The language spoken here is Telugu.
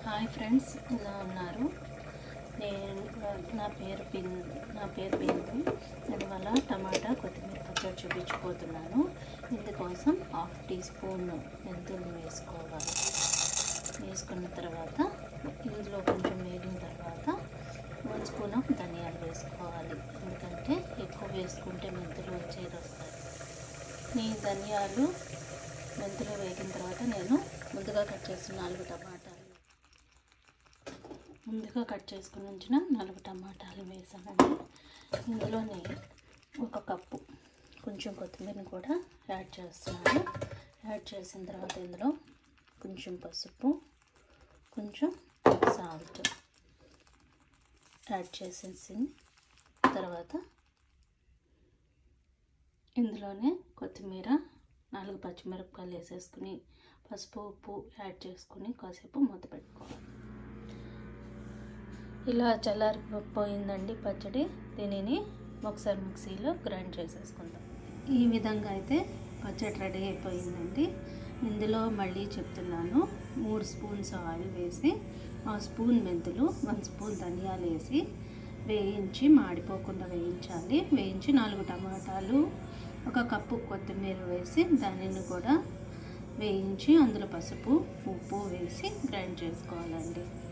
హాయ్ ఫ్రెండ్స్ ఎలా ఉన్నారు నేను నా పేరు బిన్ నా పేరు బిందు అందువల్ల టమాటా కొత్తిమీర పచ్చడి చూపించిపోతున్నాను ఇందుకోసం హాఫ్ టీ స్పూన్ మెంతులు వేసుకోవాలి వేసుకున్న తర్వాత ఇందులో కొంచెం వేగిన తర్వాత వన్ స్పూన్ ఆఫ్ ధనియాలు వేసుకోవాలి ఎందుకంటే ఎక్కువ వేసుకుంటే మెంతులు చేదు వస్తాయి ఈ ధనియాలు మెంతులు వేగిన తర్వాత నేను ముందుగా కట్ చేసిన నాలుగు టమాటాలు ముందుగా కట్ చేసుకుని ఉంచిన నాలుగు టమాటాలు వేసానండి ఇందులోనే ఒక కప్పు కొంచెం కొత్తిమీరని కూడా యాడ్ చేస్తున్నాను యాడ్ చేసిన తర్వాత ఇందులో కొంచెం పసుపు కొంచెం సాల్ట్ యాడ్ చేసేసి తర్వాత ఇందులోనే కొత్తిమీర నాలుగు పచ్చిమిరపకాయలు వేసేసుకుని పసుపు ఉప్పు యాడ్ చేసుకుని కాసేపు మూత పెట్టుకోవాలి ఇలా చల్లారిపోయిందండి పచ్చడి దీనిని ఒకసారి మిక్సీలో గ్రైండ్ చేసేసుకుందాం ఈ విధంగా అయితే పచ్చడి రెడీ అయిపోయిందండి ఇందులో మళ్ళీ చెప్తున్నాను మూడు స్పూన్స్ ఆయిల్ వేసి ఆ స్పూన్ మెంతులు వన్ స్పూన్ ధనియాలు వేసి వేయించి మాడిపోకుండా వేయించాలి వేయించి నాలుగు టమాటాలు ఒక కప్పు కొత్తిమీర వేసి దానిని కూడా వేయించి అందులో పసుపు ఉప్పు వేసి గ్రైండ్ చేసుకోవాలండి